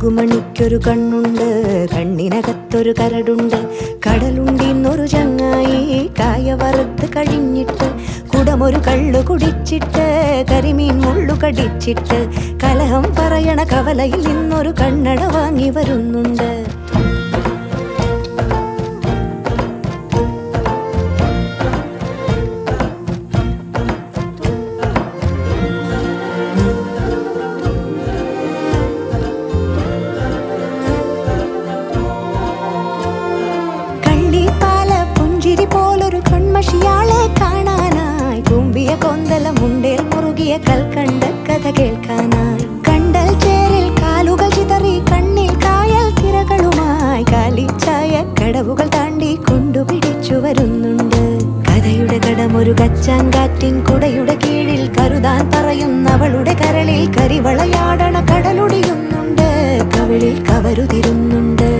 കടുകുമണിക്കൊരു കണ്ണുണ്ട് കണ്ണിനകത്തൊരു കരടുണ്ട് കടലുണ്ടിന്നൊരു ചങ്ങായി കായ വറുത്ത് കഴിഞ്ഞിട്ട് കുടമൊരു കള്ളു കുടിച്ചിട്ട് കരിമീൻ മുള്ളു കടിച്ചിട്ട് കലഹം പറയണ കവലയിൽ നിന്നൊരു കണ്ണട വാങ്ങി വരുന്നുണ്ട് കള്ളിപ്പാല പുഞ്ചിരി പോലൊരു കൺമഷിയാളെ കാണാനായി കുമ്പിയ കൊന്തല മുണ്ടേൽ മുറുകിയ കൽക്കണ്ട കഥ കേൾക്കാനായി കണ്ടൽ ചേരിൽ കാലുകൾ ചിതറി കണ്ണിൽ കായൽ തിരകളുമായി കാലിച്ചായ കടവുകൾ താണ്ടി കൊണ്ടുപിടിച്ചു വരുന്നുണ്ട് കഥയുടെ കടമൊരു കച്ചാങ്കാറ്റിൻ കുടയുടെ കീഴിൽ കരുതാൻ പറയുന്നവളുടെ കരളിൽ കരിവളയാടണ കടലൊടിയുന്നുണ്ട് കവിളിൽ കവരുതിരുന്നുണ്ട്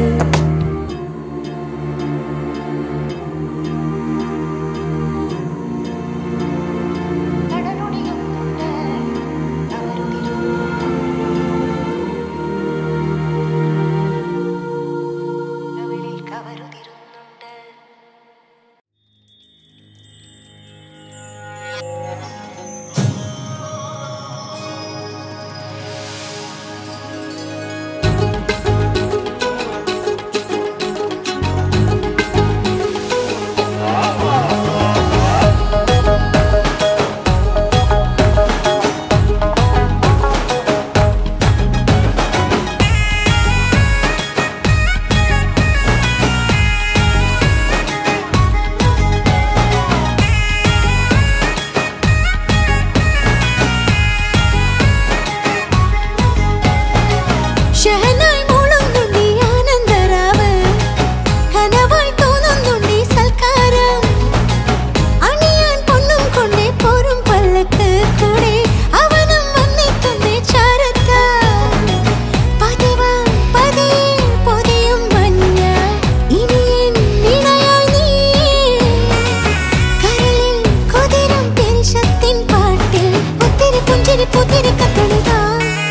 ഷഹനായി മൂളുന്നുണ്ടീ ആനന്ദരാവ് കനവായി തോന്നുന്നുണ്ടീ സൽക്കാരം അണിയാൻ പൊന്നും കൊണ്ടേ പോരും പല്ലക്ക് കൂടെ അവനും വന്നെത്തുന്നേ ചാരത്ത പതിവാ പതിയെ പൊതിയും മഞ്ഞ ഇനി എൻ ഇണയായി നീ കരളിൽ കുതിരും പെരിശത്തിൻ പാട്ടിൽ ഒത്തിരി പുഞ്ചിരി പുതിരി കത്തണിതാ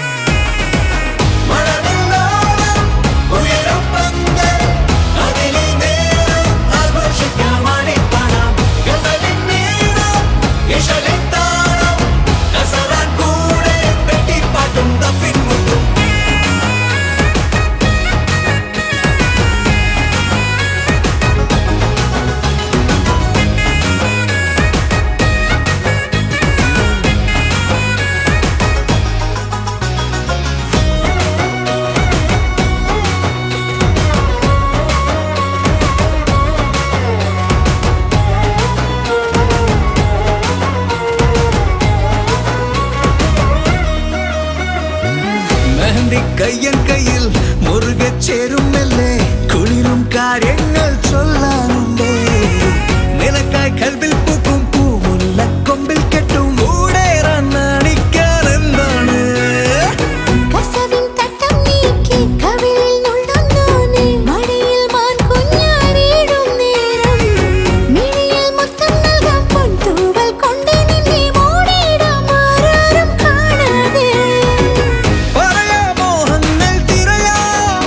മെഹന്തി കയ്യൻ കയ്യിൽ മുറുകെ ചേരുമല്ലേ കുളിരും കാര്യങ്ങൾ ചൊല്ലാനുണ്ടേ നിനക്കായി കൽവിൽ പൂക്കും പൂമുല്ല കൊമ്പിൽ കെട്ടും മൂടേറാൻ നാണിക്കാൻ എന്താണ് കസവിൻ തട്ടം നീക്കി കവിളിൽ നുള്ളുന്നോനെ മടിയിൽ മാൻ കുഞ്ഞാടിയിടും നേരം മിഴിയിൽ മുത്തം നൽകാം പൊൻതൂവൽ കൊണ്ട് നിന്നെ മൂടിയിടാം ആരാരും കാണാതെ പറയാ മോഹങ്ങൾ തിരയാം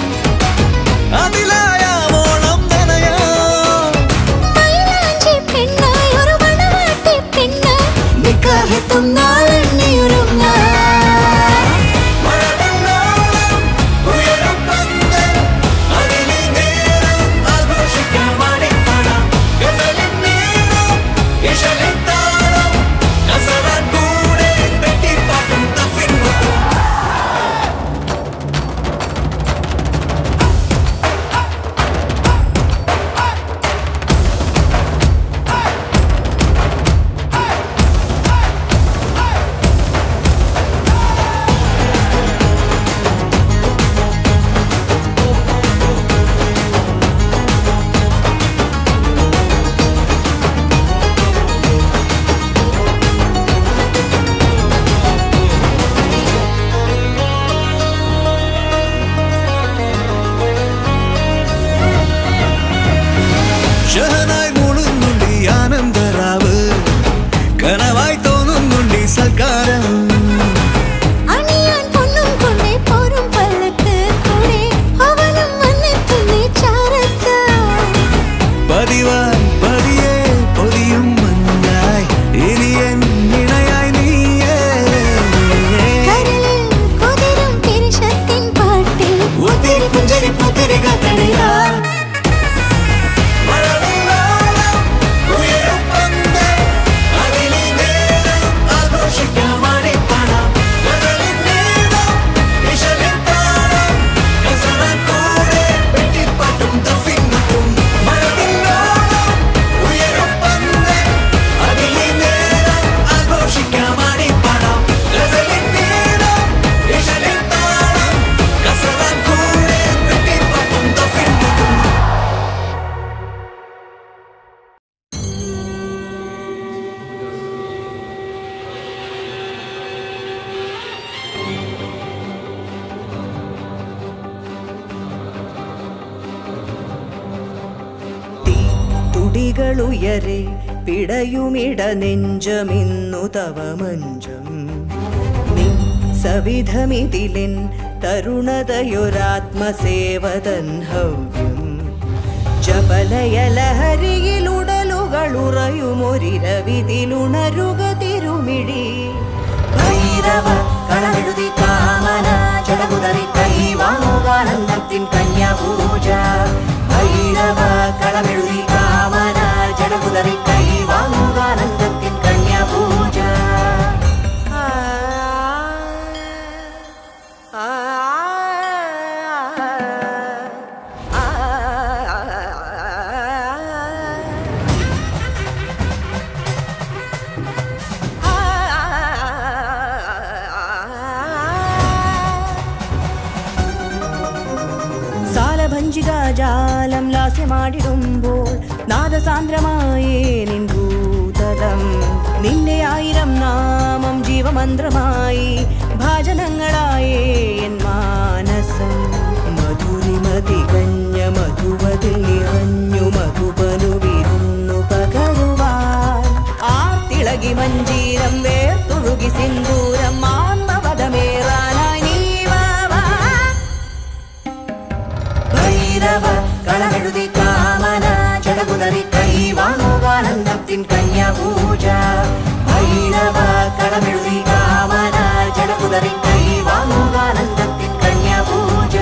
അതിലായാമോളം നനയാം മൈലാഞ്ചി പെണ്ണായി ഒരു മണവാട്ടി പെണ്ണായി നിക്കാഹെത്തും നാളെണ്ണിയൊരുങ്ങാം ഷഹനായി മൂളുന്നുണ്ട് ഈ ആനന്ദരാവ് കനവായി തോന്നുന്നുണ്ട് ഈ സൽക്കാരം അണിയാൻ പൊന്നും കൊണ്ടേ പോരും പല്ലക്ക് കൂടെ തുടികളുയരെ പിടയുമിട നെഞ്ചമിന്നു തവ മഞ്ചം നിൻ സവിധമിതിലിൻ തരുണതയൊരാത്മസേവതൻ ഹവ്യം ജപലയലഹരിയിലുടലുകളുറയുമൊരിരവിതിലുണരുക തിരുമിഴി ഭൈരവ കളമെഴുതി കാമന ജടകുതറി കൈവാങ്ങുകാനന്ദത്തിൻ കന്യാപൂജ ഭൈരവ കളമെഴുതി കാമന ജടകുതറി കൈവാങ്ങുകാനന്ദത്തിൻ കന്യാപൂജ ആ ആ സാലഭഞ്ചികാജാലം ലാസ്യമാടിടുമ്പോൾ നാദസാന്ദ്രമായേ നിൻ ഭൂതലം നിന്റെ ആയിരം നാമം ജീവമന്ത്രമായി ഭാജനങ്ങളായേ എൻ മാനസം മധുരിമതികഞ്ഞ മധുവതിൽ നിറഞ്ഞു മധുപനു വിരുന്നു പകരുവാൻ ആർത്തിളകി മഞ്ചീരം വേർത്തൊഴുകി സിന്ദൂരം മാന്മവതമേറാനായി നീ വാ വാ. ഭൈരവ കളമെഴുതി കാമന ജടകുതറി കൈവാങ്ങുകാനന്ദത്തിൻ കന്യാപൂജ ഭൈരവ കളമെഴുതി കാമന ജടകുതറി കൈവാങ്ങുകാനന്ദത്തിൻ കന്യാപൂജ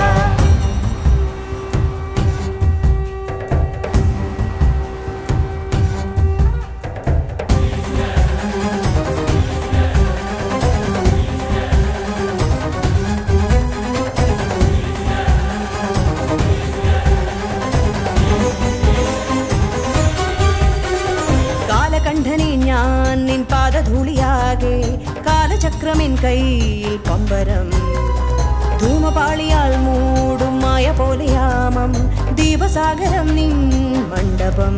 കാലകണ്ഠനെ ഞാൻ നിൻ പാദധൂളിയാകെ കാലചക്രമിൻ കയ്യിൽ പമ്പരം ധൂമപാളിയാൽ മൂടും മായ പോലെയാമം ദീപസാഗരം നിൻ മണ്ഡപം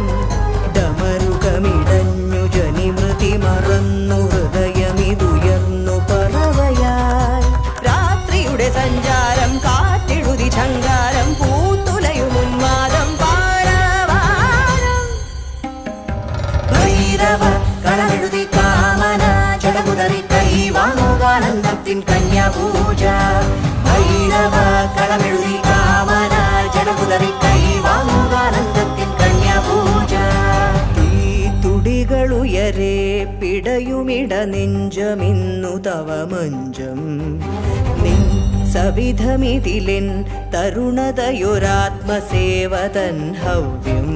ഡമരുകമിടഞ്ഞു ജനിമൃതി മറന്നു ഹൃദയമിതുയർന്നു പറവയായി രാത്രിയുടെ സഞ്ചാരം കാറ്റെഴുതി ചങ്കാരം പൂത്തുലയും ഉന്മാദം പാരാവാരം ഭൈരവ കളമെഴുതി കാമന ജടകുതറി കൈവാങ്ങുകാനന്ദത്തിൻ കന്യാപൂജ ഭൈരവ കളമെഴുതി കാമന ജടകുതറി കൈവാങ്ങുകാനന്ദത്തിൻ കന്യാപൂജ തീ തുടികളുയരെ പിടയുമിട നെഞ്ചമിന്നു തവ മഞ്ചം നിൻ സവിധമിതിലിൻ തരുണതയൊരാത്മസേവതൻ ഹവ്യം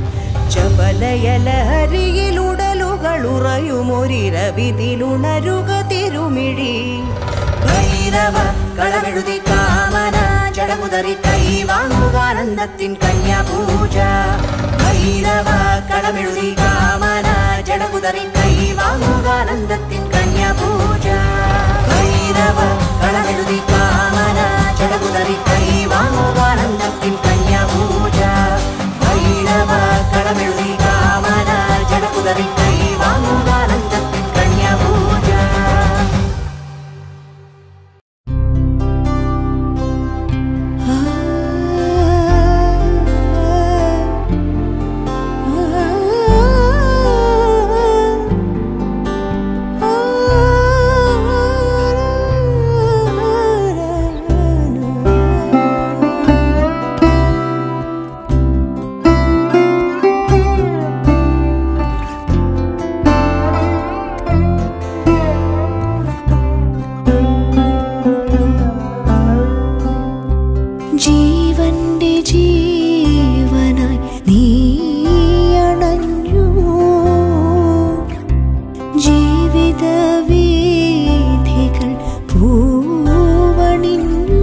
ചപലയലഹരിയിലുടലുകളുറയുമൊരിരവിതിലുണരുക തിരുമിഴി ഭൈരവ കളമെഴുതി കാമന ജടമുതറി കൈവാങ്ങുകാനന്ദത്തിൻ കന്യാപൂജ ഭൈരവ കളമെഴുതി കാമന ജടമുതറി കൈവാങ്ങുകാനന്ദത്തിൻ കന്യാപൂജ ഭൈരവ കളമെഴുതി കാമന ജടമുതറി കൈവാങ്ങുകാനന്ദത്തിൻ കന്യാപൂജ ഭൈരവ കളമെഴുതി കാമന ജടമുതറി കൈവാങ്ങുകാനന്ദത്തിൻ കന്യാപൂജ ജീവന്റെ ജീവനായി നീ അണഞ്ഞു ജീവിത വീഥികൾ പൂവണിഞ്ഞു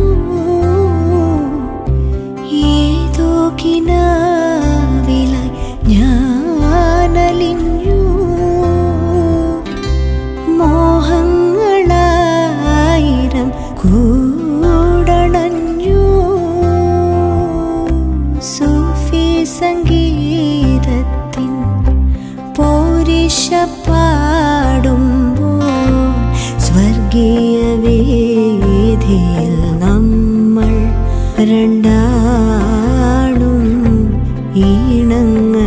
ഏതോ കിനാവിലായി ഞാനലിഞ്ഞു മോഹങ്ങളായിരം കൂടണഞ്ഞു സൂഫി സംഗീതത്തിൻ പോരിശ പാടുമ്പോൾ സ്വർഗീയ വേദിയിൽ നമ്മൾ രണ്ടാളും ഈണങ്ങൾ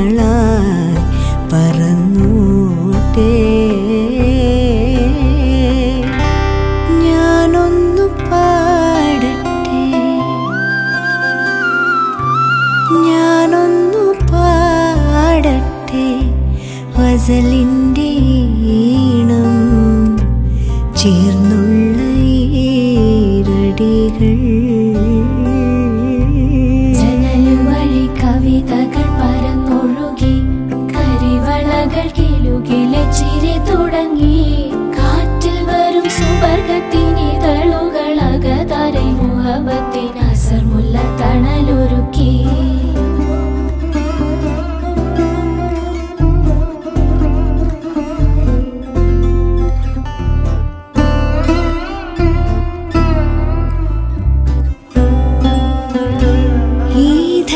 ഗസലിൻ്റെ ഈണം ചേർന്നുള്ള ഈരടികൾ ജനലുവഴി കവിതകൾ പരന്നൊഴുകി കരിവളകൾ കിലുകിലെ ചിരി തുടങ്ങി കാറ്റിൽ വരും സുവർഗത്തിനിതളുകൾ അകതാരിൽ മുഹബത്തിന് അസർമുല്ല തണലൊരുക്കി ഈ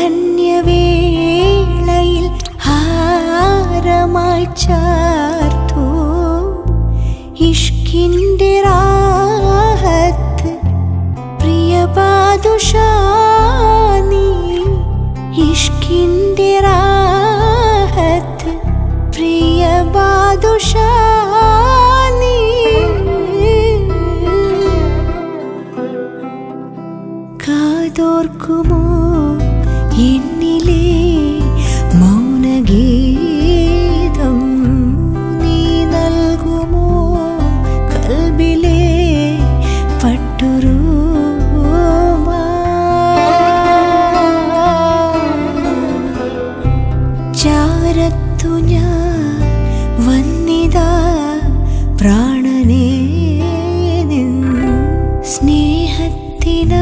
ധന്യവേളയിൽ ഹാരമായി ചാർത്തു ഇഷ്കിൻ്റെ റാഹത്ത് പ്രിയ പാതുഷാനി ഇഷ്കിൻ്റെ റാഹത്ത് പ്രിയ പാതുഷാനി കാതോർക്കുമോ എന്നിലെ മൗനഗീതം നീ നൽകുമോ കൽബിലെ പട്ടുറൂമാ ചാരത്തു ഞാൻ വന്നിതാ പ്രാണനേ നിൻ സ്നേഹത്തിന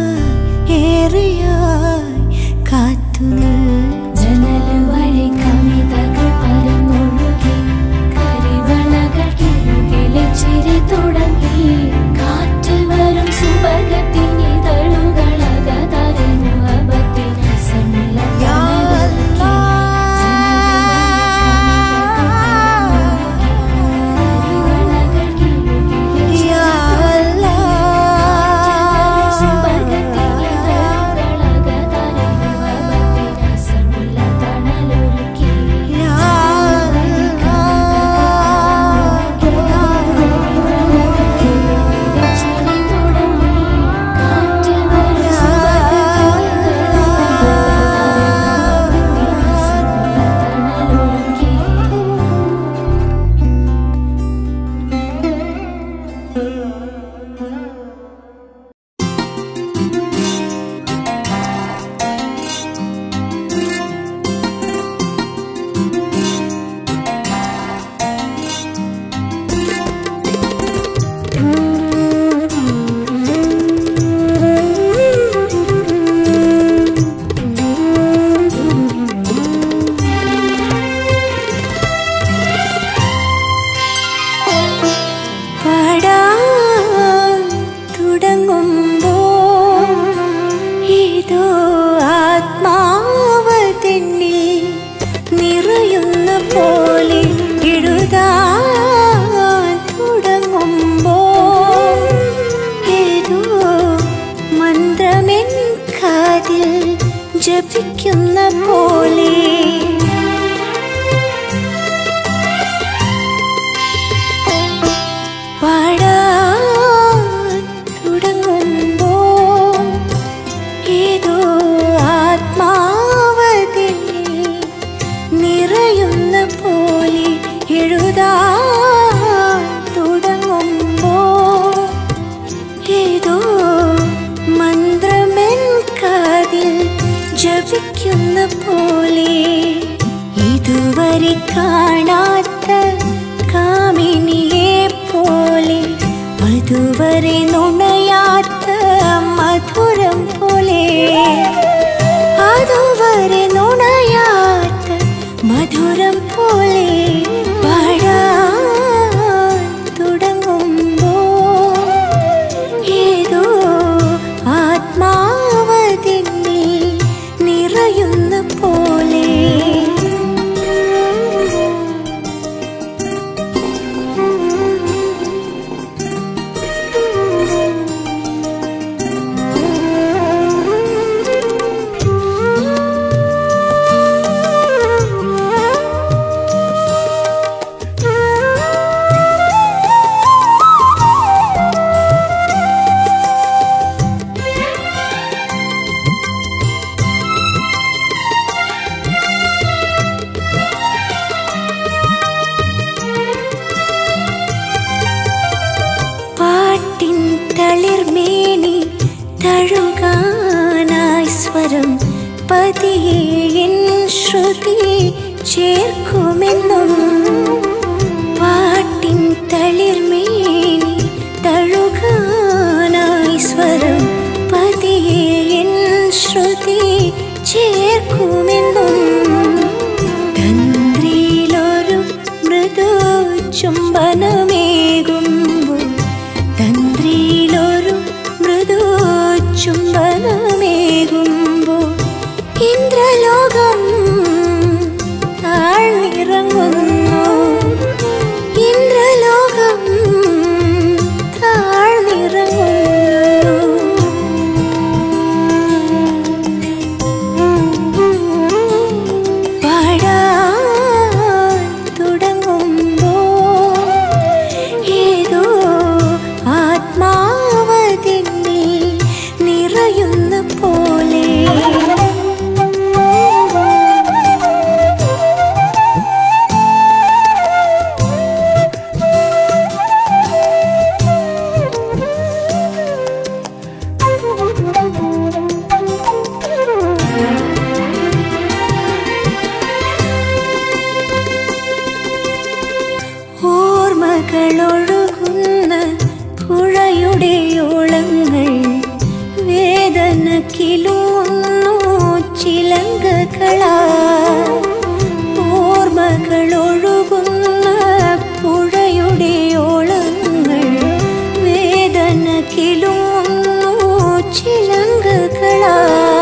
ഏറെയായി കാത്തു ജനലുവഴി കവിതകൾ പരന്നൊഴുകി കരിവളകൾ കിലുകിലെ ചിരി തുടങ്ങി കാറ്റിൽ വരും സുവർഗത്തിനിതളുകൾ അകതാരിൽ മുഹബത്തിന് അസർമുല്ല തണലൊരുക്കി. കരിവളകൾ കിലുകിലെ ചിരി പാടാൻ തുടങ്ങുമ്പോ ഏതോ ആത്മാവ് തെന്നിൽ നിറയുന്ന പോലെ എഴുതാൻ തുടങ്ങുമ്പോ ഏതോ മന്ത്രമെൻ കാതിൽ ജപിക്കുന്ന പോലെ പാടാൻ തുടങ്ങുമ്പോ ഏതോ ആത്മാവതിൽ നിറയുന്ന പോലെ എഴുതാൻ തുടങ്ങുമ്പോ ഏതോ മന്ത്രമെൻ കാതിൽ ജപിക്കുന്ന പോലെ ഇതുവരെ കാണാത്ത കാമിനിയെ പോലെ അതുവരെ നുണയാത്ത മധുരം പോലെ അതുവരെ നുണയാത്ത മധുരം പോലെ പാടാൻ തുടങ്ങുമ്പോ ഏതോ ആത്മാവതിന്നിൽ നിറയുന്ന പോലെ പതിയെ എൻ ശ്രുതി ചേർക്കുമെന്നും പാട്ടിൻ തളിർമേനി തഴുകാനായി സ്വരം പതിയെ എൻ ശ്രുതി ചേർക്കുമെന്നും തന്ത്രിയിലൊരു മൃദു ചുംബനമേകുമ്പോൾ തന്ത്രിയിലൊരു മൃദു ചുംബനമേകുമ്പോൾ ഇന്ദ്രലോകം താഴ്ന്നിറങ്ങുന്നു ഇന്ദ്രലോകം താഴ്ന്നിറങ്ങുന്നു പാടാൻ തുടങ്ങുമ്പോ ഏതോ ആത്മാവതിന്നിൽ നിറയുന്ന പോലെ ഓർമ്മകളൊഴുകുന്ന പുഴയുടെ ഓളങ്ങൾ വേദന കിലുന്നു ചിലങ്കകളാ ഓർമ്മകളൊഴുകുന്ന പുഴയുടെ ഓളങ്ങൾ വേദന കിലുന്നു ചിലങ്കകളാ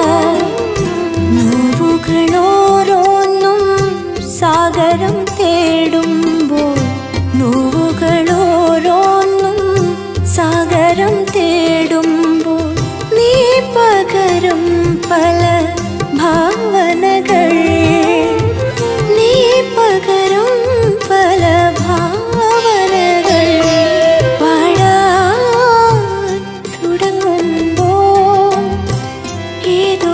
നോവുകളോരോന്നും സാഗരം തേടുമ്പോൾ നോവുകളോരോന്നും സാഗരം തേടുമ്പോൾ നീ പകരും പല ഭാവനകൾ നീ പകരും പല ഭാവനകൾ പാടാൻ തുടങ്ങുമ്പോൾ ഏതോ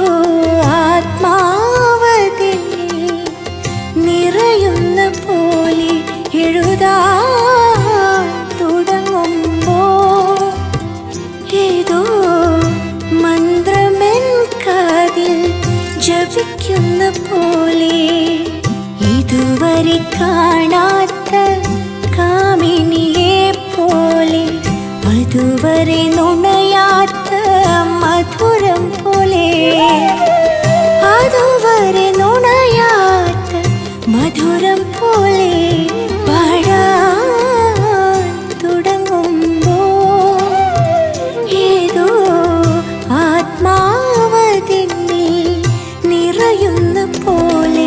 ആത്മാവതിനെ നിറയുന്ന പോലെ എഴുതാൻ തുടങ്ങുമ്പോ ഏതോ മന്ത്രമെൻ കാതിൽ ജപിക്കുന്ന പോലെ ഇതുവരെ കാണാത്ത കാമിനിയെ പോലെ അതുവരെ നുണയാത്ത മധുരം പോലെ അതുവരെ നുണയാത്ത മധുരം പോലെ പാടാൻ തുടങ്ങുമ്പോ ഏതോ ആത്മാവതിന്നിൽ നിറയുന്ന പോലെ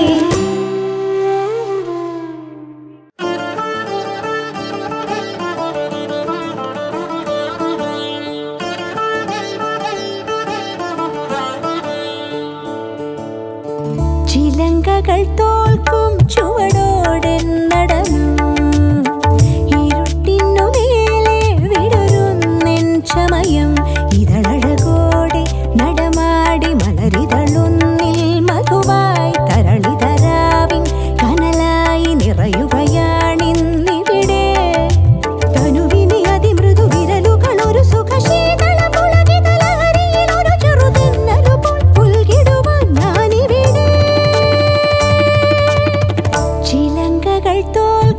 ചിലങ്കകൾ തോൽക്കും ചുവടോടെ നടന്നു ഇരുട്ടിനു മേലെ വിടരുന്നെൻ ചമയം ഇതളഴകോടെ നടമാടി മലരിതളുന്നിൽ മധുവായി തരളിതരാവിൻ കനലായി നിറയുകയാണിന്നിവിടെ തനുവിനെ അതിമൃദു വിരലുകൾ ഒരു സുഖശീതള പുളകിത ലഹരിയിൽ ഒരു ചെറുതെന്നലു പോൽ പുൽകിടുവാൻ ഞാനിവിടെ ചിലങ്കകൾ തോൽ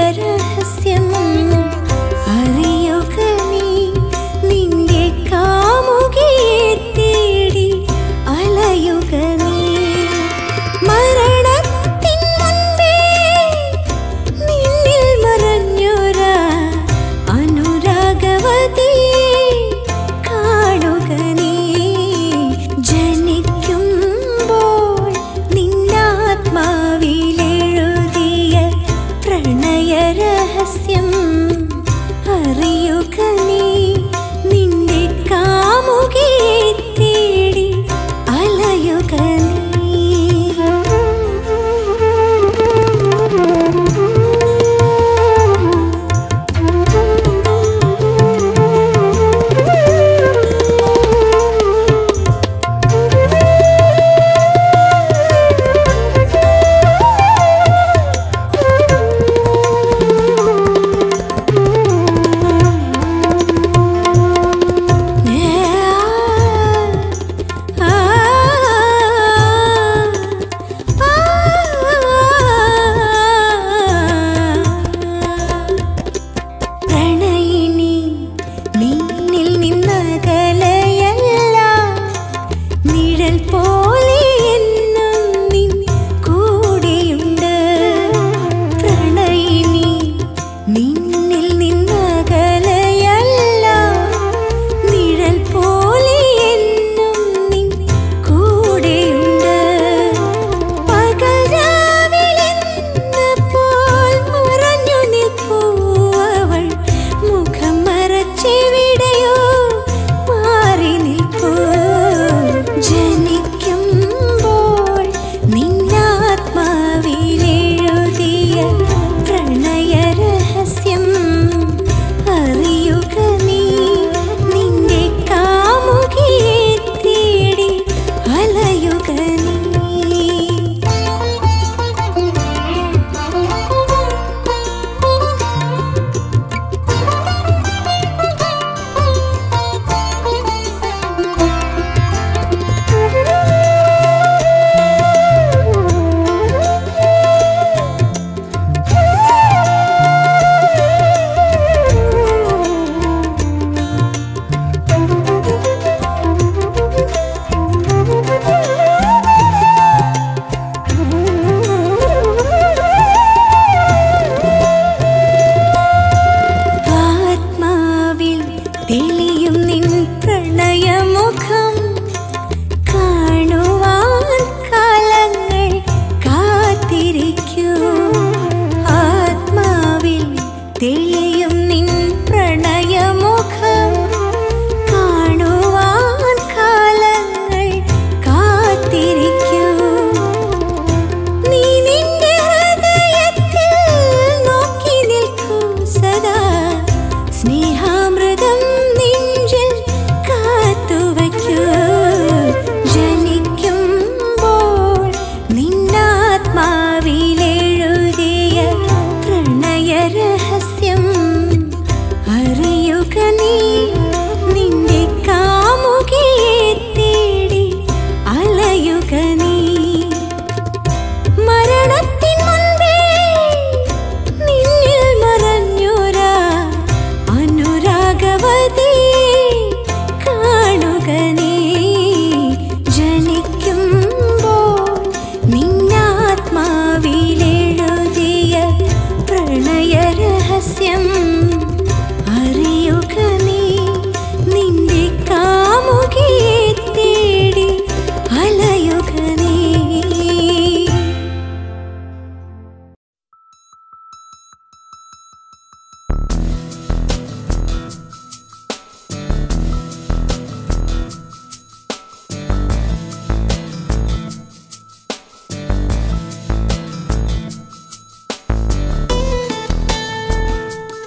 രഹസ്യം അറിയുക നീ നിന്റെ കാമുകിയെ തേടി അലയുക നീ മരണത്തിൻ മുൻപേ നിന്നിൽ മറഞ്ഞൊരാ അനുരാഗവതിയെ കാണുക നീ ജനിക്കുമ്പോൾ നിന്നാത്മാവിലെഴുതിയ പ്രണയ രഹസ്യം അറിയുക നീ നിന്റെ കാമുകിയെ തേടി അലയുക പ്രണയിനി നിന്നിൽ നിന്നകലയല്ല നിഴൽ പോലെ എന്നും നിൻ കൂടെയുണ്ട് പ്രണയിനി നിന്നിൽ നിന്നകലയല്ല നിഴൽ പോലെ എന്നും നിൻ കൂടെയുണ്ട് പകൽ രാവിലെന്നപ്പോൾ മറഞ്ഞു നിൽപ്പൂ അവൾ മുഖം മറച്ചെവിടെയോ മാറി നിൽപ്പൂ ജനിക്കുമ്പോൾ നിന്നാത്മാവിലെഴുതിയ പ്രണയ രഹസ്യം അറിയുക നീ നിന്റെ കാമുകിയെ തേടി അലയുക നീ ആത്മാവിൽ തെളിയും നിൻ പ്രണയമുഖം കാണുവാൻ കാലങ്ങൾ കാത്തിരിക്കൂ ആത്മാവിൽ തെളിയും നിൻ പ്രണയമുഖം കാണുവാൻ കാലങ്ങൾ കാത്തിരിക്കൂ നീ നിന്റെ ഹൃദയത്തിൽ നോക്കി നിൽക്കൂ സദാ സ്നേഹാമൃതം നെഞ്ചിൽ കാത്തുവയ്ക്കൂ ജനിക്കുമ്പോൾ നിന്നാത്മാവിലെഴുതിയ പ്രണയ രഹസ്യം അറിയുക നീ നിന്റെ കാമുകിയെ തേടി അലയുക നീ മരണത്തിൻ മുൻപേ നിന്നിൽ മറഞ്ഞൊരാ അനുരാഗവതിയെ കാണുക നീ ജനിക്കുമ്പോൾ നിന്നാത്മാവിലെഴുതിയ പ്രണയ രഹസ്യം അറിയുക നീ നിന്റെ കാമുകിയെ തേടി അലയുക നീ ും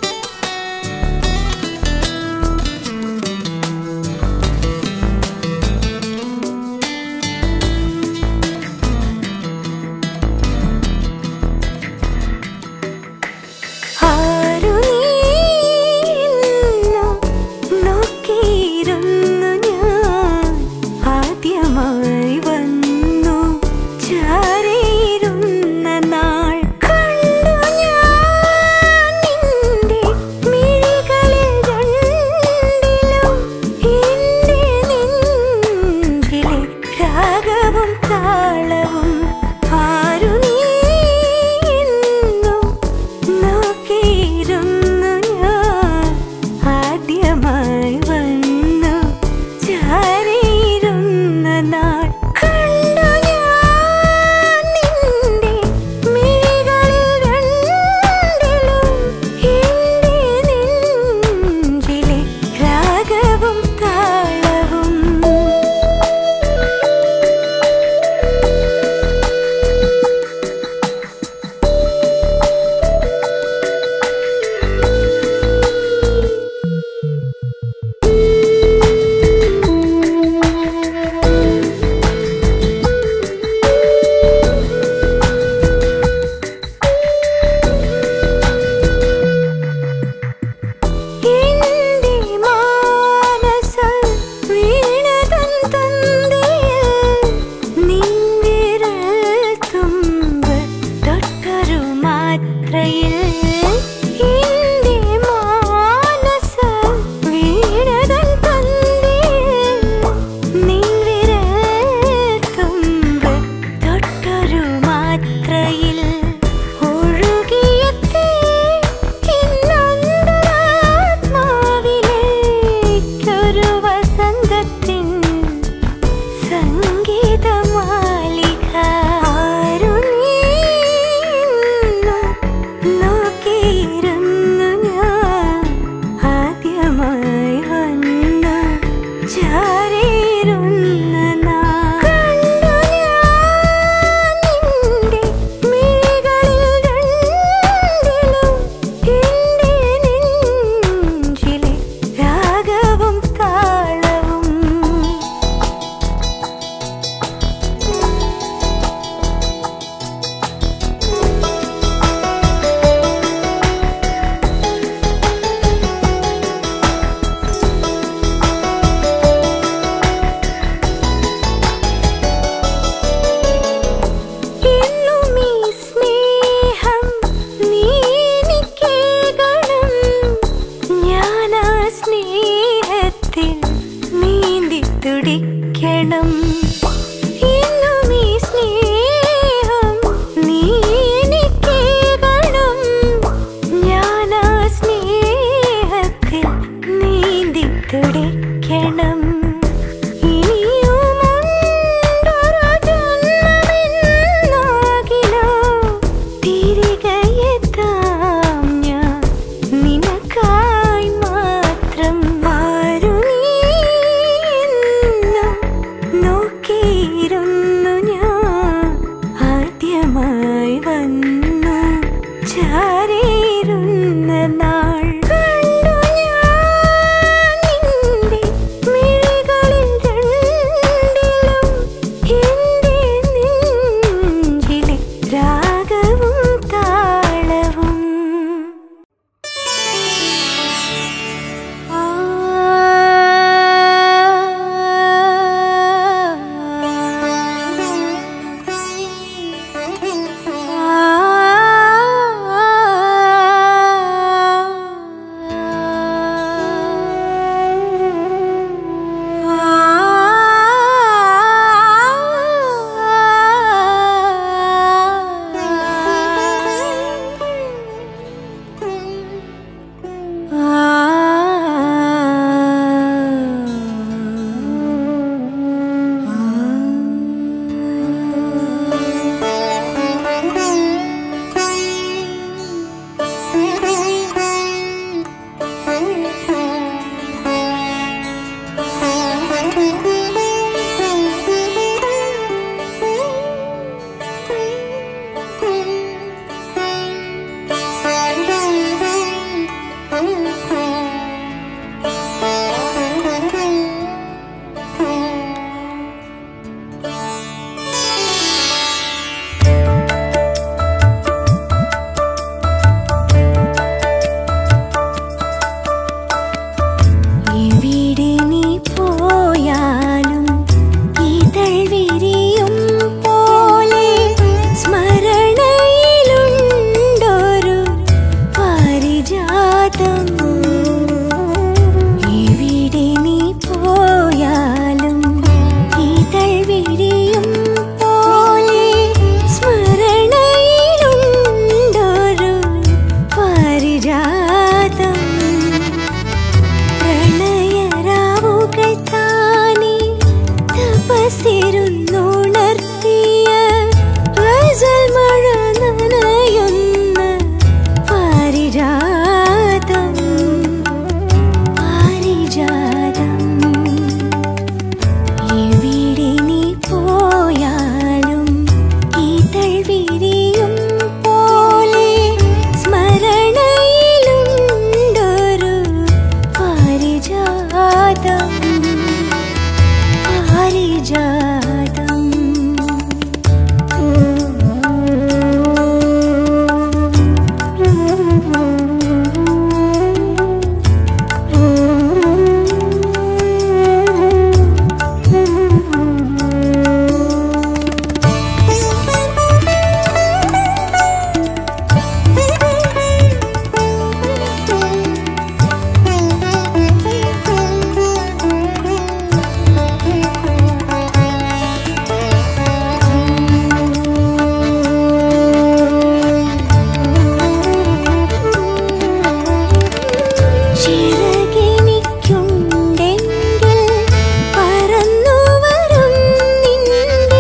ചിറകെനിക്കുണ്ടെങ്കിൽ പറന്നു വരും നിന്റെ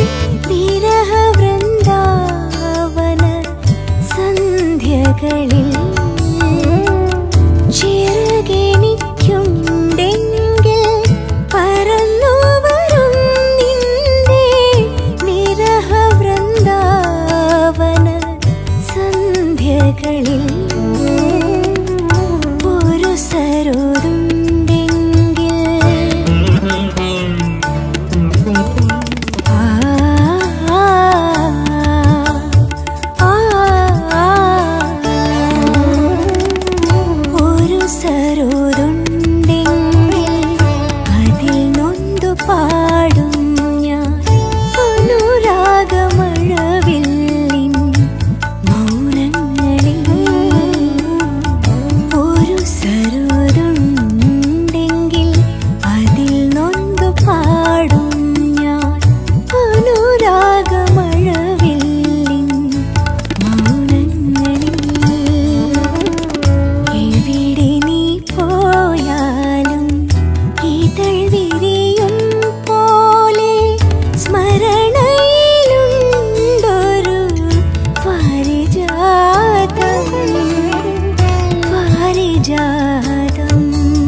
വിരഹവൃന്ദാവന സന്ധ്യകളിൽ ചിറകെനിക്കുണ്ടെങ്കിൽ പറന്നു വരും നിന്റെ വിരഹവൃന്ദാവന സന്ധ്യകളിൽ ഒരു സരോദുണ്ടെങ്കിൽ ആ ആ ആ ഒരു സരോദുണ്ടെങ്കിൽ അതിൽ നൊന്തു പാടും ഞാൻ അനുരാഗമഴവില്ലിൻ മൗനങ്ങളിൽ ഒരു സരോദുണ്ടെങ്കിൽ അതിൽ നൊന്തു പാടും ഞാൻ അനുരാഗമഴവില്ലിൻ മൗനങ്ങളിൽ എവിടെ നീ പോയാലും ഇതൾ വിരിയും പോലെ സ്മരണയിലുണ്ടൊരു പാരിജാതം പാരിജാതം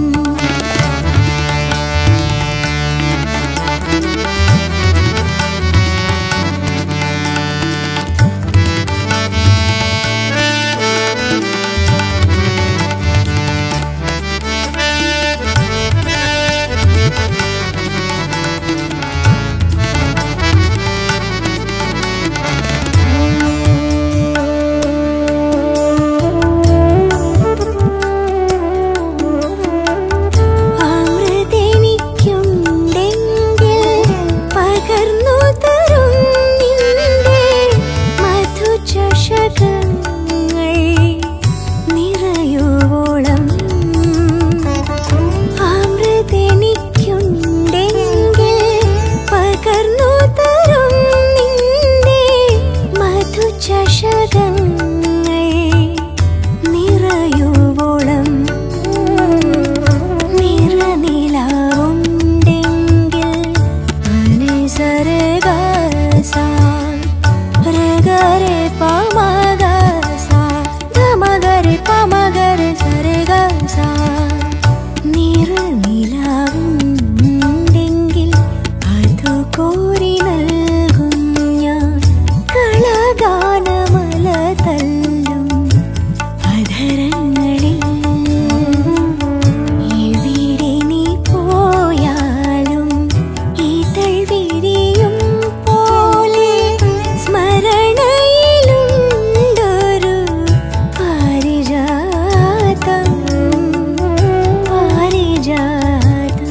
അമൃതെനിക്കുണ്ടെങ്കിൽ പകർന്നു തരും നിന്റെ മധുചഷകങ്ങൾ നിറയുവോളം അമൃതെനിക്കുണ്ടെങ്കിൽ പകർന്നു തരും നിന്റെ മധുചഷകങ്ങൾ നിറയുവോളം നിറനിലാവുണ്ടെങ്കിൽ അനിസരഗസ രഗരെ പമഗസ ധമഗരെ പമഗരെ സരഗസ നിറനിലാവുണ്ടെങ്കിൽ അതു കോരി നൽകും ഞാൻ കളഗാനമല തല്ലും അധരങ്ങളിൽ എവിടെ നീ പോയാലും ഇതൾ വിരിയും പോലെ സ്മരണയിലുണ്ടൊരു പാരിജാതം പാരിജാതം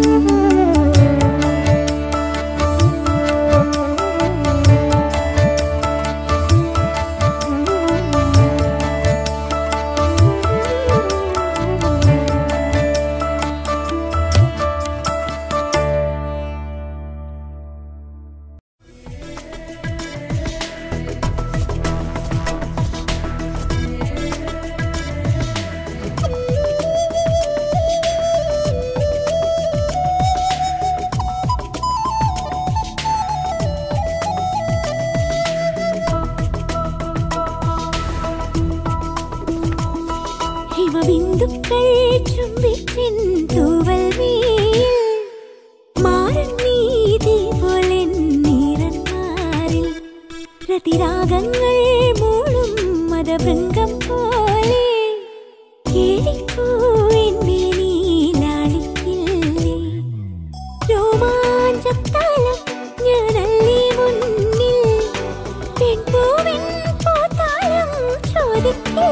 ഹിമബിന്ദുക്കൾ ചുംബിപ്പിൻ തൂവൽ വീൽ മാറൻ നീതി പോലെ നീരന്മാരിൽ രതിരാഗങ്ങൾ മൂളും മതഭൃംഗം പോലെ കേളിപ്പൂ എന്നെ നീലാളിക്കില്ലേ രോമാഞ്ചത്താലം ഞാനല്ലേ മുന്നിൽ പെൺപൂവിൻ പൂത്താലം ചോദിക്കില്ലേ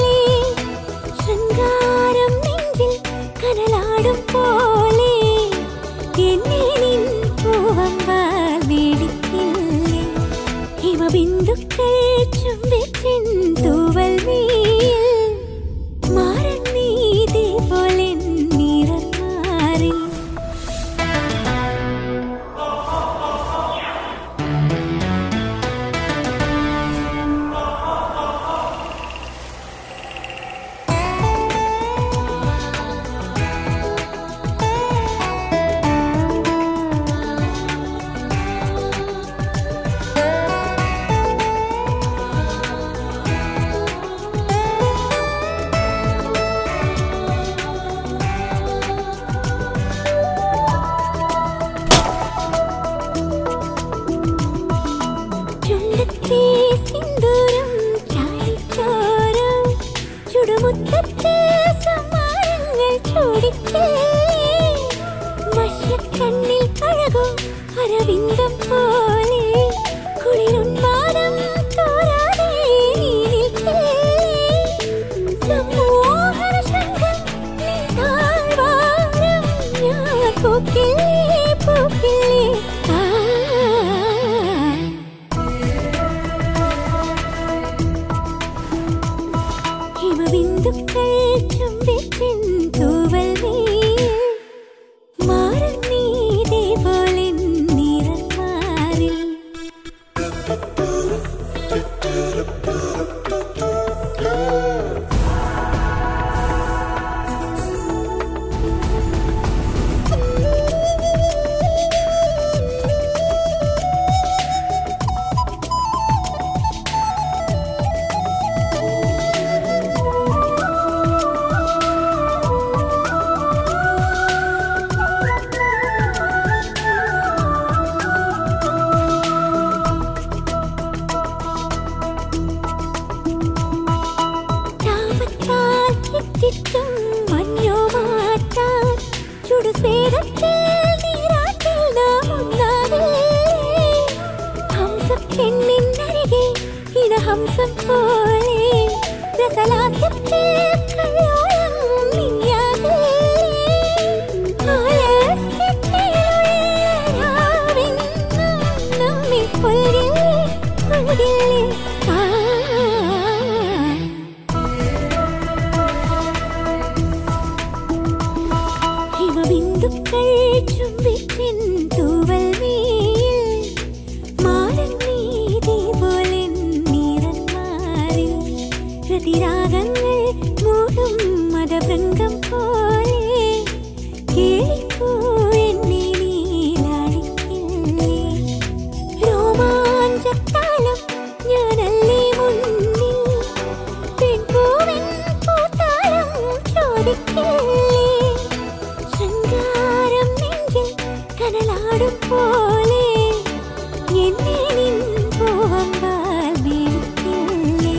ശൃംഗാരം നെഞ്ചിൽ കനലാടും പോലെ എന്നെ നിൻ പൂവമ്പാൽ വേടിക്കില്ലേ ഹിമബിന്ദുക്കൾ ചുംബിപ്പിൻ തൂവൽ വീ മുത്തത്തെ സമ്മാനങ്ങൾ ചോദിക്കേ മഷക്കണ്ണിൽ അഴകോ അരവിന്ദം പോലെ കുളിരുന്മാനം തോരാതെ നീ നിൽക്കേ സമ്മോഹന ശംഖം നിൻ താഴ്വാരം ഞാൻ പൂക്കില്ലേ പൂക്കില്ലേ ആ ഹിമബിന്ദുക്കൾ ചുംബിച്ചിൻ തൂവൽ നീയിൽ മാറും നീതേ പോലെ നിറമാറിൽ താപത്താൽ ഇറ്റിറ്റും മഞ്ഞോ മാറ്റാൻ ചുടുസേരത്തിൽ നീരാറ്റിൽ നാം ഒന്നാകേ ഹംസപ്പെണ്ണിൻ അരികെ ഇടഹംസം പോലെ രസലാസ്യത്തിൽ കല്ലോളം നീയാകേ ആലസ്യത്തിലുള്ള രാവെന്നും നമ്മെ പുൽകില്ലേ പുൽകില്ലേ ആ ഹിമബിന്ദുക്കൾ ചുംബിച്ചിൻ തൂവൽ വീയിൽ മാറൻ നീതി പോലെ നിറന്മാറിൽ പ്രതിരാഗങ്ങൾ മൂടും മതഭൃംഗം പോലെ കേളിക്കൂ എന്നെ നീലാളിക്കില്ലേ രോമാഞ്ചത്താലം ഞാനല്ലേ മുന്നിൽ പെൺപൂവിൻ പൂത്താലം ചോദിക്കില്ലേ ശൃംഗാരം നെഞ്ചിൽ കനലാടും പോലെ എന്നെ നിൻ പൂവമ്പാൽ വീഴ്ത്തില്ലേ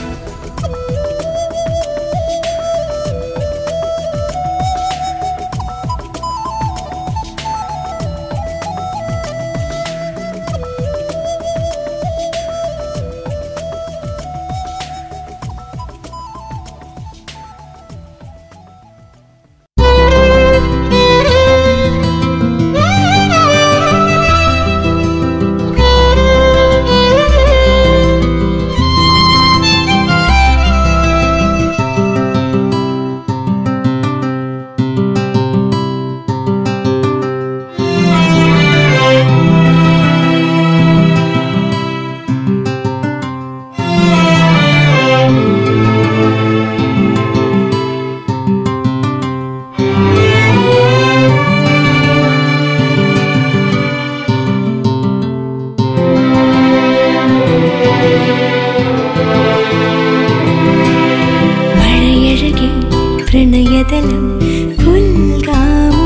മഴയഴകെ പ്രണയതലം പുൽകാമോ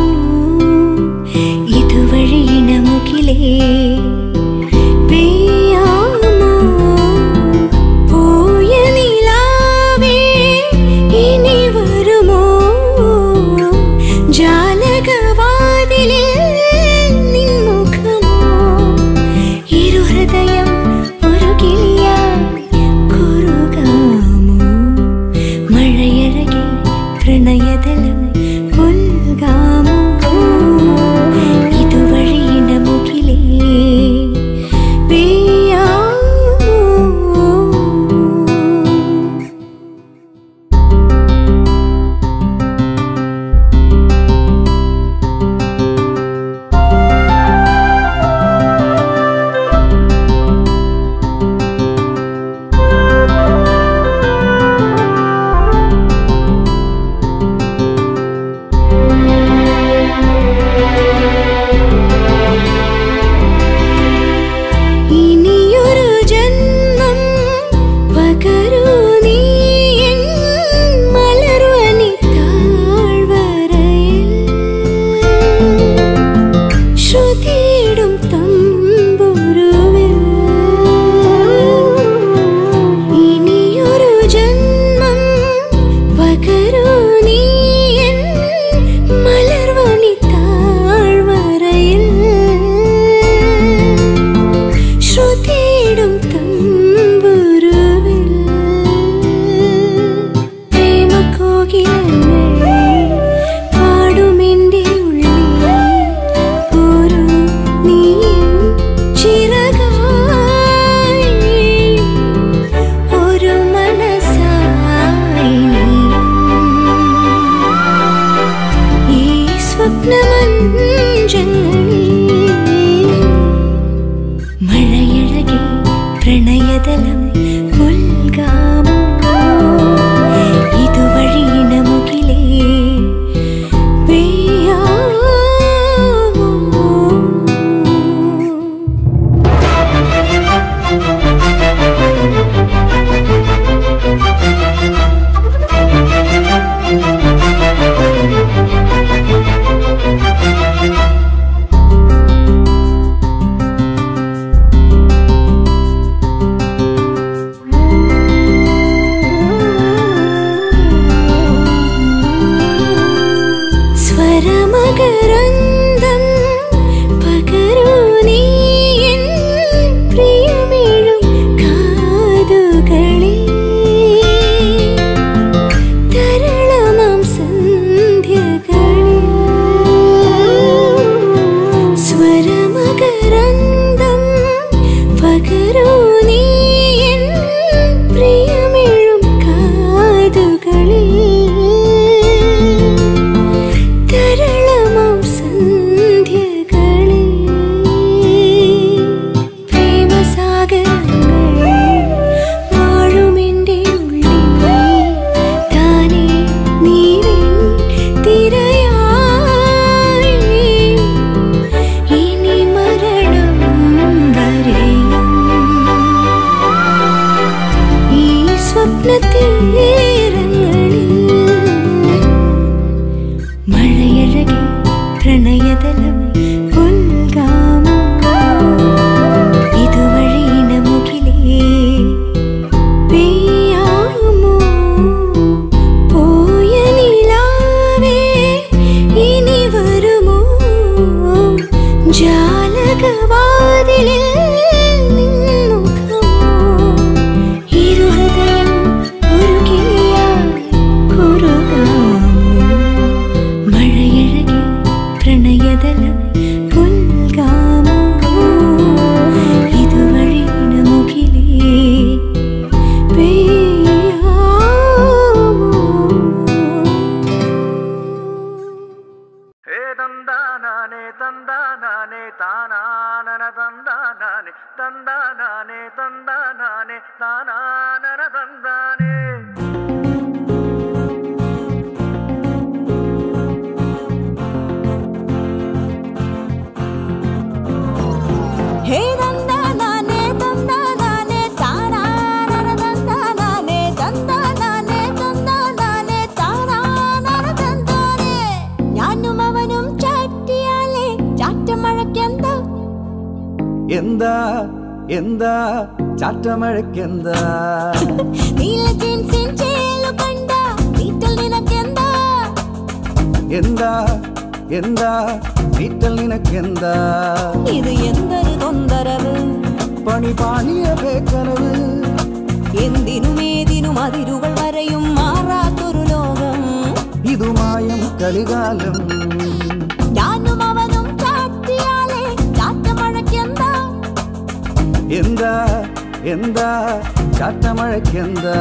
ഇതുവഴി ഇണമുകിലേ പെയ്യാമോ പോയ നിലാവേ ഇനി വരുമോ ജാലകവാതിലിൽ നിൻ മുഖമോ ഇരുഹൃദയം ഒരു കിളിയായി കുറുകാമോ മഴയഴകെ പ്രണയതലം പുൽകാമോ ഇതുവഴി ഇണമുകിലേ പെയ്യാമോ സ്വരമകരന്തം പകരൂ നീ എൻ പ്രിയമേഴും കാതുകളിൽ തരളമാം സന്ധ്യകളിൽ സ്വരമകരന്തം പകരൂ നീ എൻ പ്രിയമേഴും കാതുകളിൽ തരളമാം സന്ധ്യകളിൽ പ്രേമസാഗരങ്ങൾ വാഴുമെൻ്റെ ഉള്ളിൽ താനേ നീ തിരയായി ഇനി മരണം വരെയും ഈ സ്വപ്നത്തീരങ്ങളിൽ മഴയഴകി പ്രണയതലം പുൽകാമോ ഇതുവഴി നമുക്കിലേ പെയ്യാമോ പോയ നിലാവേ ഇനി വരുമോ ജാലകവാതിലിൽ നിന്നുഖമോ ഇരുഹൃദയം ഒരു കിളിയായി കുറുകാമോ മഴയഴകി പ്രണയതലം പുൽകാമോ ഇതുവഴി നമുക്കിലേ പെയ്യാമോ ഹേ തന്താനാനെ തന്താനാനെ താനാനന തന്താനാനെ തന്താനാനെ തന്താനാനെ താനാനന തന്താനേ ഹേ തന്താനാനെ തന്താനാനെ താനാനന തന്താനാനെ തന്താനാനെ തന്താനാനെ താനാനന തന്താനേ ഞാനും അവനും ചാറ്റിയാലേ ചാറ്റമഴക്കെന്താ എന്താ എന്താ ചാറ്റമഴയ്ക്കെന്താ നീല ജീൻസിൻ ചേലു കണ്ട വീട്ടിൽ നിനക്കെന്താ എന്താ എന്താ വീട്ടൽ നിനക്കെന്താ ഇത് എന്തൊരു തൊന്തരവ് പണി പാളിയ പേക്കനവ് എന്തിനും ഏതിനും അതിരുകൾ വരെയും മാറാത്തൊരു ലോകം ഇതുമായം കലികാലം ഞാനും അവനും ചാറ്റിയാലേ ചാറ്റമഴക്കെന്താ എന്താ എന്താ ചാറ്റമഴയ്ക്കെന്താ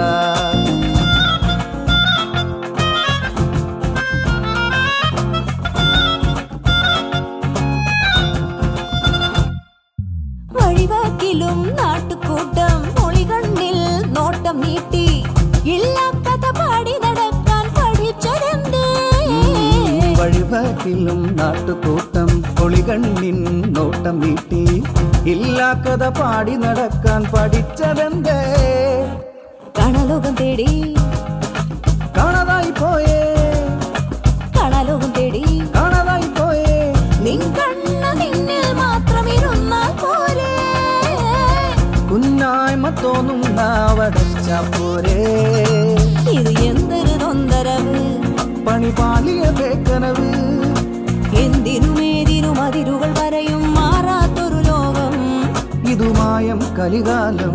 വഴിവാക്കിലും നാട്ടുകൂട്ടം മൊളികണ്ണിൽ നോട്ടം നീട്ടി ഇല്ലാ കഥ പാടി നടക്കാൻ പഠിച്ചതെന്തേ വഴിവാക്കിലും നാട്ടുകൂട്ടം പൊളികണ്ണിൻ നോട്ടം നീട്ടി ഇല്ലാ കഥ പാടി നടക്കാൻ പഠിച്ചതെന്തേ കണലോകം തേടി കാണാതായി പോയേ കണലോകം തേടി കാണാതായി പോയേ നിൻ കണ്ണ നിന്നിൽ മാത്രം ഇരുന്നാൽ പോരെ കുന്നായ്മ തോന്നും നാവടച്ച പോരേ ഇത് എന്തൊരു തൊന്തരവ് പണി പാളിയ പേക്കനവ് എന്തിനും ഏതിനും അതിരുകൾ വരെയും മാറാത്തൊരു ലോകം ഇതുമായം കലികാലം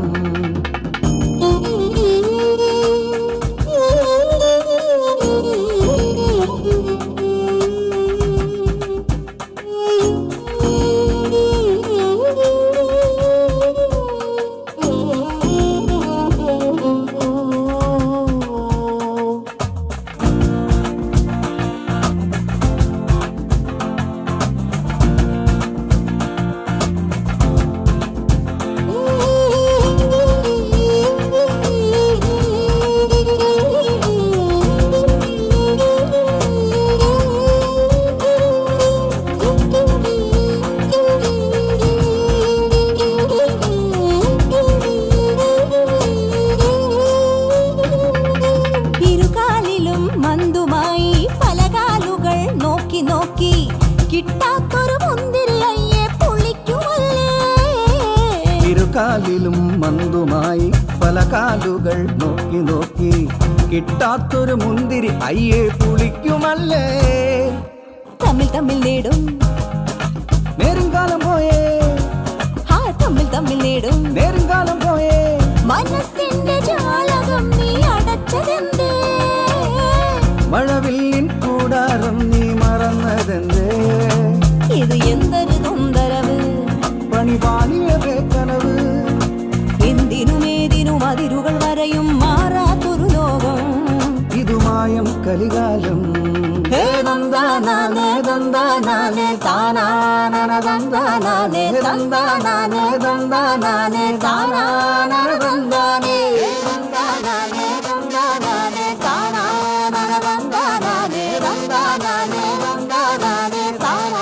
ഇരുകാലിലും മന്തുമായി പല കാലുകൾ നോക്കി നോക്കി കിട്ടാത്തൊരു മുന്തിരി അയ്യെ പൊളിക്കുമല്ലേ ഇരുകാലിലും മന്തുമായി പല കാലുകൾ നോക്കി നോക്കി കിട്ടാത്തൊരു മുന്തിരി അയ്യേ പുളിക്കുമല്ലേ തം തമ്മിൽ തമ്മിൽ നേടും നേരുംകാലം പോയേ ആ തമ്മിൽ തമ്മിൽ നേടും നേരുംകാലം പോയേ മനസ്സിന്റെ ജാലകം നീ അടച്ചതെന്തേ മഴവില്ലിൻ കൂടാരം നീ മറന്നതെന്തേ ഇത് എന്തൊരു തൊന്തരവ് പണി പാലിയതേ കനവ് എന്തിനും ഏതിനും അതിരുകൾ വരെയും മാറാത്തൊരു ലോകം ഇതുമായം കലികാലം ഹേ നന്ദാനാനേ നന്ദാനാനേ താനാനന നന്ദാനാനേ നന്ദാനാനേ നന്ദാനാനേ താനാനന നന്ദാനേ നന്ദാനാനേ നന്ദാനാനേ താനാനന നന്ദാനാനേ നന്ദാനാനേ നന്ദാനാനേ താനാ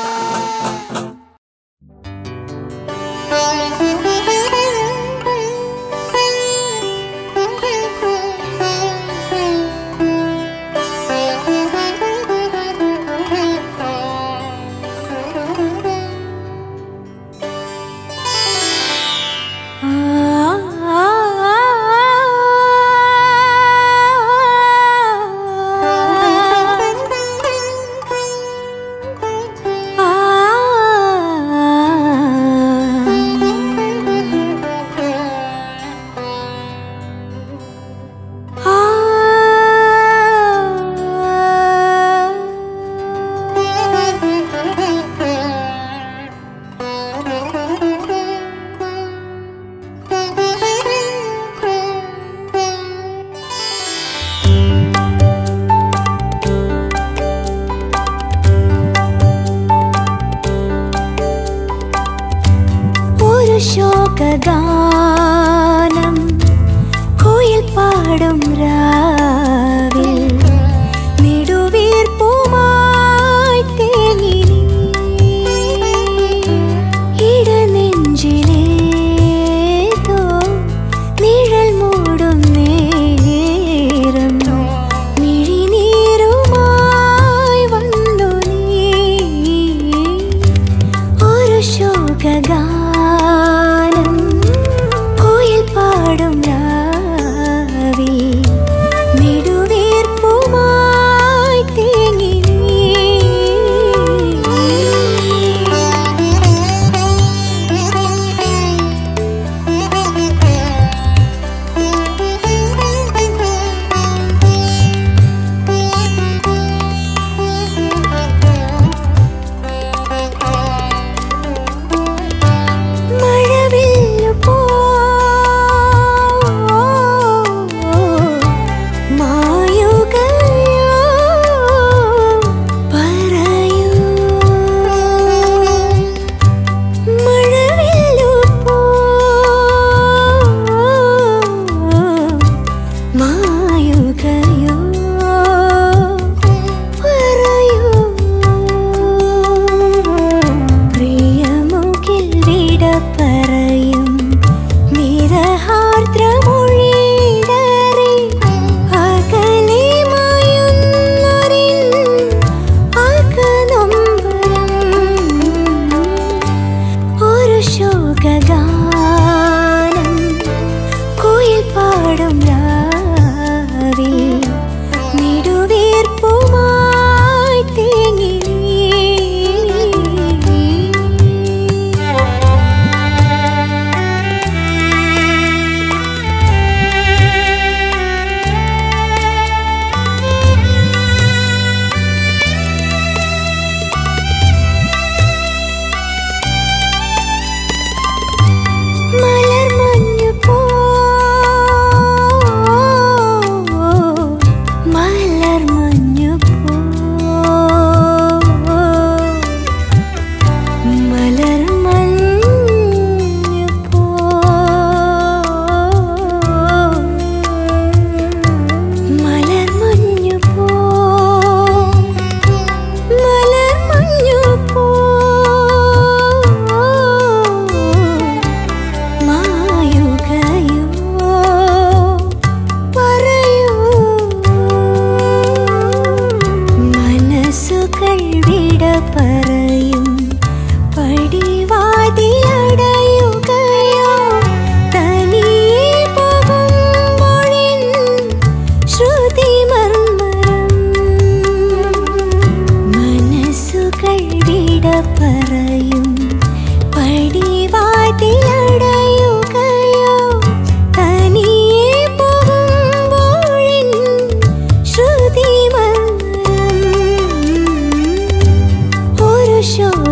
ഒരു ശോകഗാനം കുയിൽ പാടും രാവിൽ നെടുവീർപ്പുമായി തേങ്ങി ഇടനെഞ്ചിലേതോ നിഴൽ മൂടും നേരം മിഴിനീരുമായി വന്നു നീ ഒരു ശോകഗാനം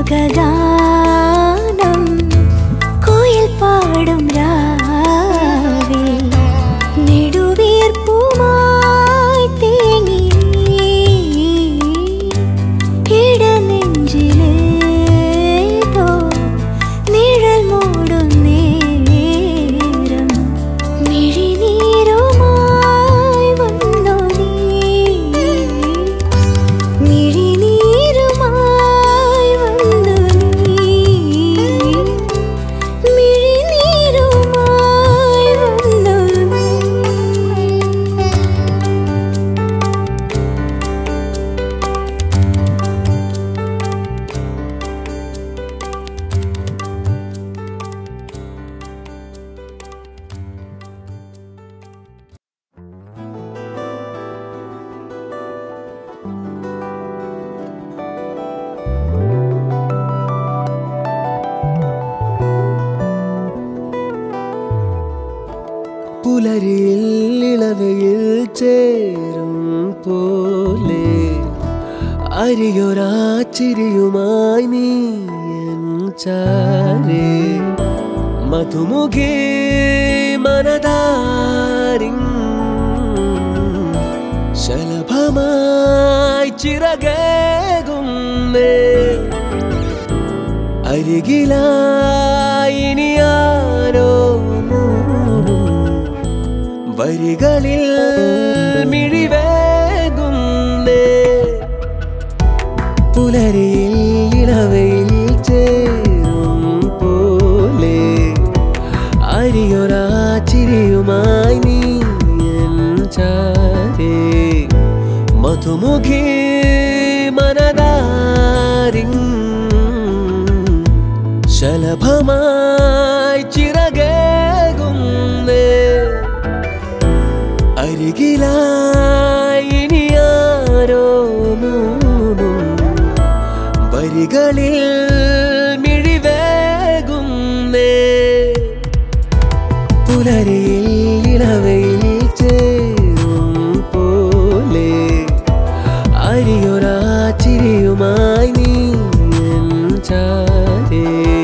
രാഗഗാനം കോയിൽ പാടും രാവിൽ നെടുവീർപ്പുമായി തേങ്ങി ഇടനെഞ്ചിലേതോ നിഴൽ മൂടും നേരം മിഴിനീരുമായി വന്നു നീ മിഴിനീരുമായി വന്നു നീ മിഴിനീരുമായി വന്നു നീ പുലരിയിൽ ഇളവയിൽ ചേരും പോലെ അരിയൊരാച്ചിരിയുമായി നീ എൻ ചാരേ മധുമുഖേ മനതാരിൻ ശലഭമായി ചിറകേകുന്നേ അരികിലായി ഇനി ആരോ മൂടും വരികളിൽ മിഴിവേകുന്നേ പുലരിയിൽ ഇളവയിൽ ചേരും പോലെ അരിയൊരാച്ചിരിയുമായി നീ എൻ ചാരേ മധുമുഖി മനതാരിൻ ശലഭമായി ചിറകേകുന്നേ അരികിലായി ഇനി ആരോ മൂടും വരികളിൽ മിഴിവേകുന്നേ പുലരിയിൽ ഇളവയിൽ ചേരും പോലെ അരിയൊരാച്ചിരിയുമായി നീ എൻ ചാരേ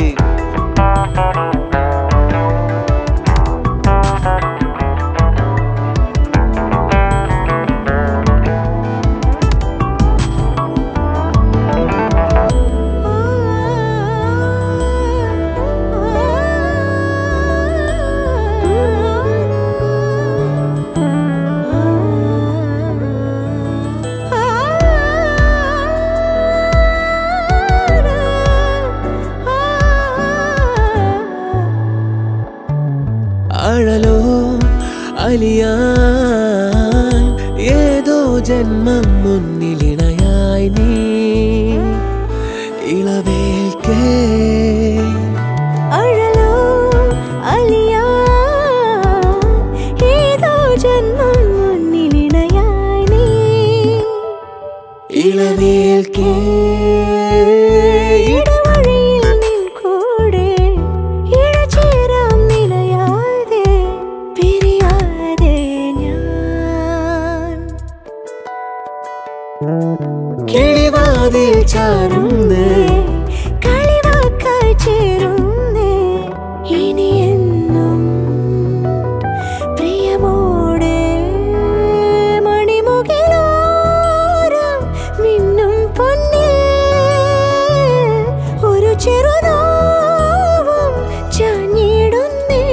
അഴലോ അലിയാൻ ഏതോ ജന്മം മുന്നിലിണയായി നീ ഇളവേൽക്കേ അഴലോ അലിയാ ഏതോ ജന്മം മുന്നിലിണയായി നീ ഇളവേൽക്കേ ഇടവഴിയിൽ നിൻ കൂടെ ഇഴചേരാം നിലയാതെ പിരിയാതെ ഞാൻ കിളിവാതിൽ ചാരുന്നേ കളിവാക്കായി ചേരുന്നേ ഇനി എന്നും പ്രിയമോടെ മണിമുകിലോരം മിന്നും പൊന്നിൽ ഒരു ചെറുനോവും ചാഞ്ഞിടുന്നേ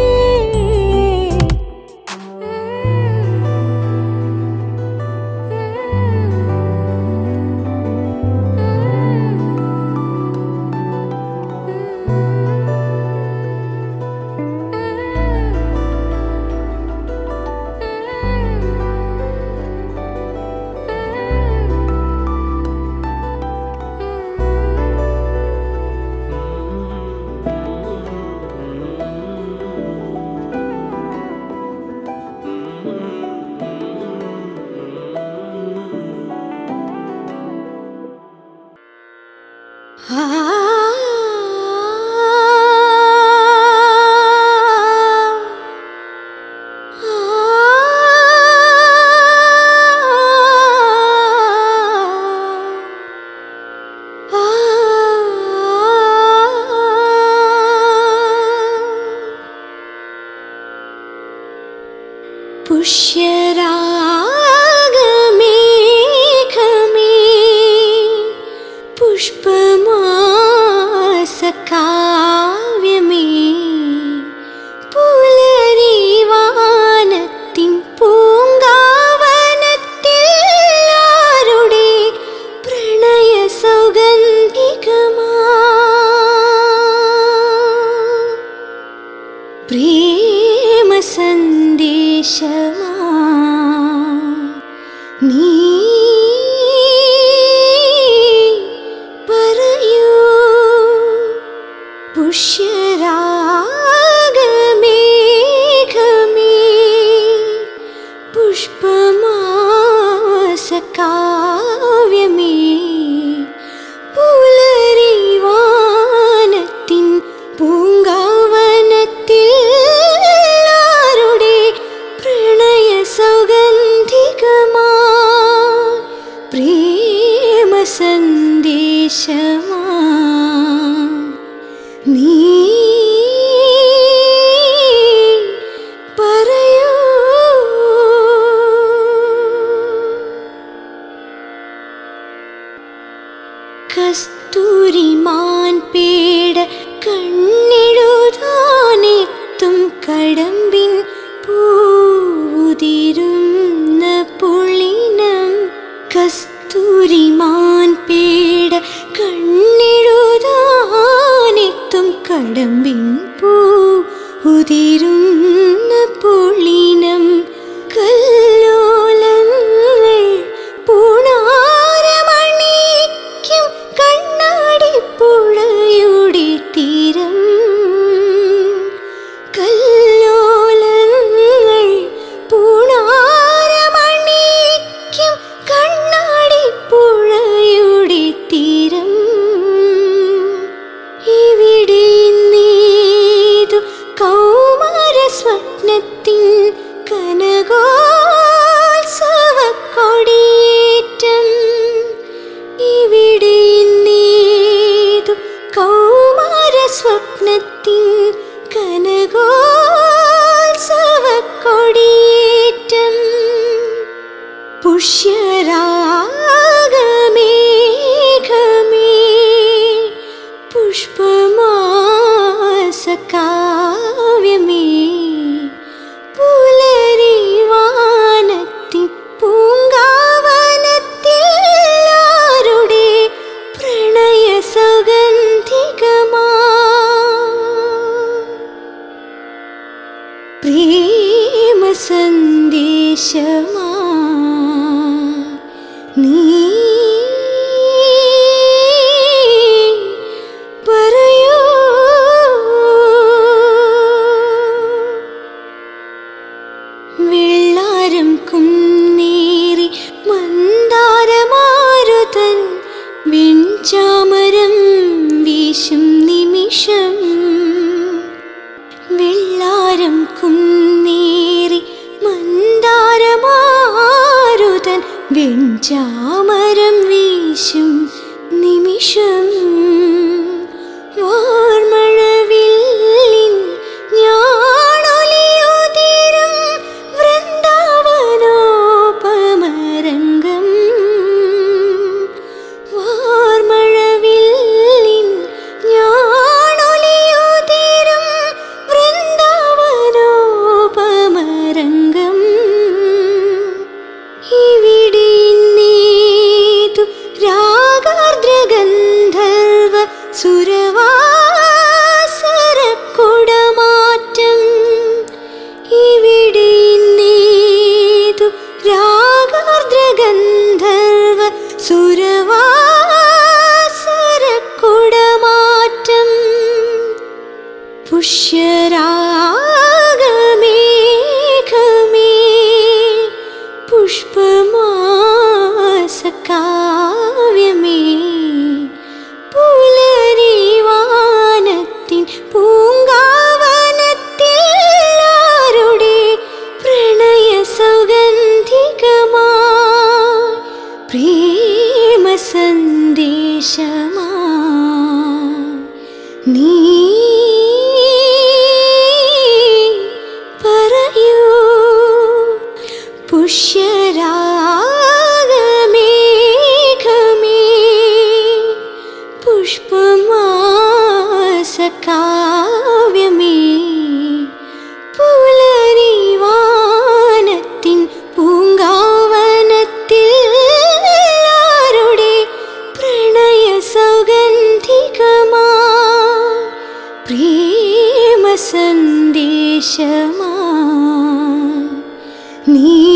ആ പുഷ്യരാഗമേഘമേ പുഷ്പമാസകാവ്യമേ പുലരിവാനത്തിൻ പൂങ്കാവനത്തിൽ ആരുടെ പ്രണയ സൗഗന്ധികമാ പ്രേമ സന്ദേശമാ നീ പറയൂ പുഷ്യരാഗമേഘമേ പുഷ്പമാസകാവ്യമേ പുലരിവാനത്തിൻ പൂങ്കാവനത്തിൽ ആരുടെ പ്രണയ സൗഗന്ധികമാ പ്രേമ സന്ദേശമാ നീ പറയൂ കസ്തൂരിമാൻ പേട കണ്ണെഴുതാനെത്തും കടമ്പിൻ പൂതിരുന്ന പൊളിനം കസ്തൂരിമാൻ പേട കണ്ണെഴുതാനെത്തും കടമ്പിൻ പൂ ഉതിരുന്ന പൊളിനം കല്ലോലങ്ങൾ പൂണാരമണിക്കും കണ്ണാടിപ്പുഴയുടെ തീരം കല്ലോലങ്ങൾ പൂണാരമണിക്കും കണ്ണാടിപ്പുഴയുടെ തീരം ഇവിടെ നീതു കൗമാര സ്വപ്നത്തിൻ കനകോത്സവ കൊടിയേറ്റം ഇവിടെ നീതു കൗമാര സ്വപ്നത്തിൻ കനകോത്സവ കൊടിയേറ്റം പുഷ്യരാഗമേഘമേ പുഷ്പമാസകാവ്യമേ പുലരിവാനത്തിൻ പൂങ്കാവനത്തിൽ ആരുടെ പ്രണയ സൗഗന്ധികമാ പ്രേമ സന്ദേശമാ നീ പറയൂ വെള്ളാരം കുന്നേറി മന്ദാരമാരുതൻ വെഞ്ചാമരം വീശും നിമിഷം വെള്ളാരം കുന്നേറി മന്ദാരമാരുതൻ വെഞ്ചാമരം വീശും നിമിഷം വാർമഴവില്ലിൻ ഞാണൊലിയുതിരും വൃന്ദാവനോപമരംഗം വാർമഴവില്ലിൻ ഞാണൊലിയുതിരും വൃന്ദാവനോപമരംഗം ഇവിടെ നീതു രാഗാർദ്രഗന്ധർവ സുരവാസരക്കുടമാറ്റം ഇവിടെ നീതു രാഗാർദ്രഗന്ധർവ സുരവാസരക്കുടമാറ്റം പുഷ്യരാഗമേഘമേ പുഷ്പമാസകാവ്യമേ പുലരിവാനത്തിൻ പൂങ്കാവനത്തിൽ ആരുടെ പ്രണയ സൗഗന്ധികമാ പ്രേമ സന്ദേശമാ നീ പറയൂ നീ